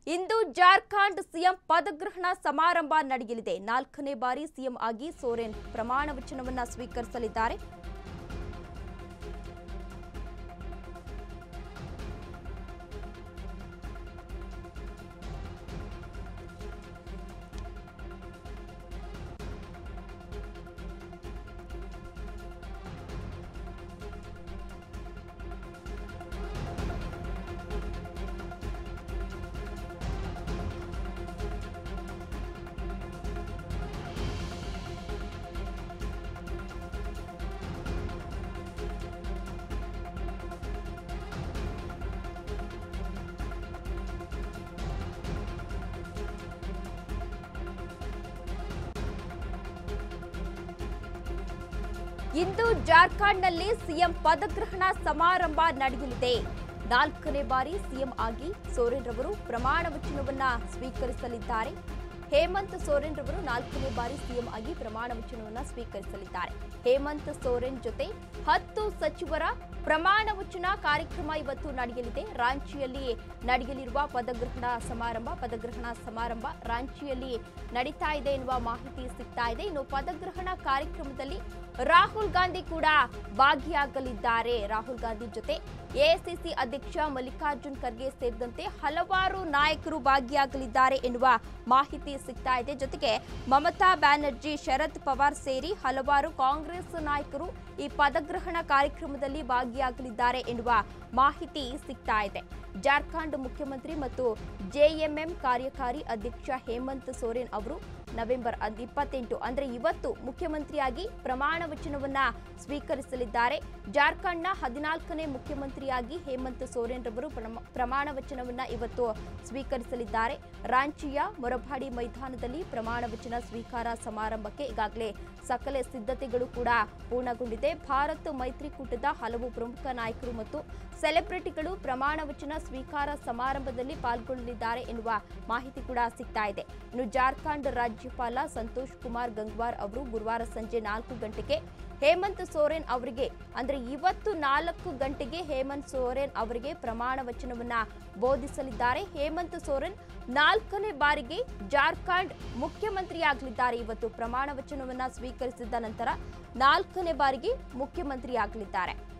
ಇಂದು Jharkhand CM ಪದಗ್ರಹಣ ಸಮಾರಂಭ ನಡೆಯಲಿದೆ ನಾಲ್ಕನೇ ಬಾರಿ ಸಿಎಂ ಆಗಿ ಸೋರೆನ್ ಪ್ರಮಾಣ ವಚನವನ್ನ ಸ್ವೀಕರಿಸಲಿದ್ದಾರೆ ಇಂದು ಜಾರ್ಖಂಡ್ನಲ್ಲಿ ಸಿಎಂ ಪದಗ್ರಹಣ ಸಮಾರಂಭ ನಡೆಯಲಿದೆ ನಾಲ್ಕನೇ ಬಾರಿ ಸಿಎಂ ಆಗಿ ಸೋರೆನ್ ರವರು ಪ್ರಮಾಣ ವಚನವನ್ನ ಸ್ವೀಕರಿಸಲಿದ್ದಾರೆ ಹೇಮಂತ್ ಸೋರೆನ್ ರವರು ನಾಲ್ಕನೇ ಬಾರಿ ಸಿಎಂ ಆಗಿ ಪ್ರಮಾಣ ವಚನವನ್ನ ಸ್ವೀಕರಿಸಲಿದ್ದಾರೆ ಹೇಮಂತ್ ಸೋರೆನ್ ಜೊತೆ ಹತ್ತು ಸಚಿವರ ಪ್ರಮಾಣ ವಚನ ಕಾರ್ಯಕ್ರಮ ಇವತ್ತು ನಡೆಯಲಿದೆ ರಾಂಚಿಯಲ್ಲಿ ನಡೆಯಲಿರುವ ಪದಗ್ರಹಣ ಸಮಾರಂಭ ಪದಗ್ರಹಣ ಸಮಾರಂಭ ರಾಂಚಿಯಲ್ಲಿ ನಡೀತಾ ಇದೆ ಎನ್ನುವ ಮಾಹಿತಿ ಸಿಗ್ತಾ ಇದೆ ಇನ್ನು ಪದಗ್ರಹಣ ಕಾರ್ಯಕ್ರಮದಲ್ಲಿ ರಾಹುಲ್ ಗಾಂಧಿ ಕೂಡ ಭಾಗಿಯಾಗಲಿದ್ದಾರೆ ರಾಹುಲ್ ಗಾಂಧಿ ಜೊತೆ ಎಐಸಿಸಿ ಅಧ್ಯಕ್ಷ ಮಲ್ಲಿಕಾರ್ಜುನ್ ಖರ್ಗೆ ಸೇರಿದಂತೆ ಹಲವಾರು ನಾಯಕರು ಭಾಗಿಯಾಗಲಿದ್ದಾರೆ ಎನ್ನುವ ಮಾಹಿತಿ ಸಿಗ್ತಾ ಇದೆ ಜೊತೆಗೆ ಮಮತಾ ಬ್ಯಾನರ್ಜಿ ಶರದ್ ಪವಾರ್ ಸೇರಿ ಹಲವಾರು ಕಾಂಗ್ರೆಸ್ ನಾಯಕರು ಈ ಪದಗ್ರಹಣ ಕಾರ್ಯಕ್ರಮದಲ್ಲಿ ಭಾಗಿಯಾಗಲಿದ್ದಾರೆ ಎನ್ನುವ ಮಾಹಿತಿ ಸಿಗ್ತಾ ಇದೆ ಜಾರ್ಖಂಡ್ ಮುಖ್ಯಮಂತ್ರಿ ಮತ್ತು ಜೆಎಂಎಂ ಕಾರ್ಯಕಾರಿ ಅಧ್ಯಕ್ಷ ಹೇಮಂತ್ ಸೋರೆನ್ ಅವರು ನವೆಂಬರ್ ಅದ್- ಇಪ್ಪತ್ತೆಂಟು ಅಂದ್ರೆ ಇವತ್ತು ಮುಖ್ಯಮಂತ್ರಿಯಾಗಿ ಪ್ರಮಾಣ ವಚನವನ್ನ ಸ್ವೀಕರಿಸಲಿದ್ದಾರೆ ಜಾರ್ಖಂಡ್ನ ಹದಿನಾಲ್ಕನೇ ಮುಖ್ಯಮಂತ್ರಿಯಾಗಿ ಹೇಮಂತ್ ಸೋರೆನ್ ರವರು ಪ್ರಮ- ಪ್ರಮಾಣ ವಚನವನ್ನ ಇವತ್ತು ಸ್ವೀಕರಿಸಲಿದ್ದಾರೆ ರಾಂಚಿಯ ಮೊರಬಾಡಿ ಮೈದಾನದಲ್ಲಿ ಪ್ರಮಾಣ ವಚನ ಸ್ವೀಕಾರ ಸಮಾರಂಭಕ್ಕೆ ಈಗಾಗಲೇ ಸಕಲ ಸಿದ್ಧತೆಗಳು ಕೂಡ ಪೂರ್ಣಗೊಂಡಿದೆ ಭಾರತ್ ಮೈತ್ರಿಕೂಟದ ಹಲವು ಪ್ರಮುಖ ನಾಯಕರು ಮತ್ತು ಸೆಲೆಬ್ರಿಟಿಗಳು ಪ್ರಮಾಣ ವಚನ ಸ್ವೀಕಾರ ಸಮಾರಂಭದಲ್ಲಿ ಪಾಲ್ಗೊಳ್ಳಲಿದ್ದಾರೆ ಎನ್ನುವ ಮಾಹಿತಿ ಕೂಡ ಸಿಗ್ತಾ ಇದೆ ಇನ್ನು ಜಾರ್ಖಂಡ್ ರಾಜ್ಯಪಾಲ ಸಂತೋಷ್ ಕುಮಾರ್ ಗಂಗ್ವಾರ್ ಅವರು ಗುರುವಾರ ಸಂಜೆ ನಾಲ್ಕು ಗಂಟೆಗೆ ಹೇಮಂತ್ ಸೋರೆನ್ ಅವರಿಗೆ ಅಂದ್ರೆ ಇವತ್ತು ನಾಲ್ಕು ಗಂಟೆಗೆ ಹೇಮಂತ್ ಸೋರೆನ್ ಅವರಿಗೆ ಪ್ರಮಾಣ ವಚನವನ್ನ ಬೋಧಿಸಲಿದ್ದಾರೆ ಹೇಮಂತ್ ಸೋರೆನ್ ನಾಲ್ಕನೇ ಬಾರಿಗೆ ಜಾರ್ಖಂಡ್ ಮುಖ್ಯಮಂತ್ರಿಯಾಗಲಿದ್ದಾರೆ ಇವತ್ತು ಪ್ರಮಾಣ ವಚನವನ್ನ ಸ್ವೀಕರಿಸಿದ ನಂತರ ನಾಲ್ಕನೇ ಬಾರಿಗೆ ಮುಖ್ಯಮಂತ್ರಿಯಾಗಲಿದ್ದಾರೆ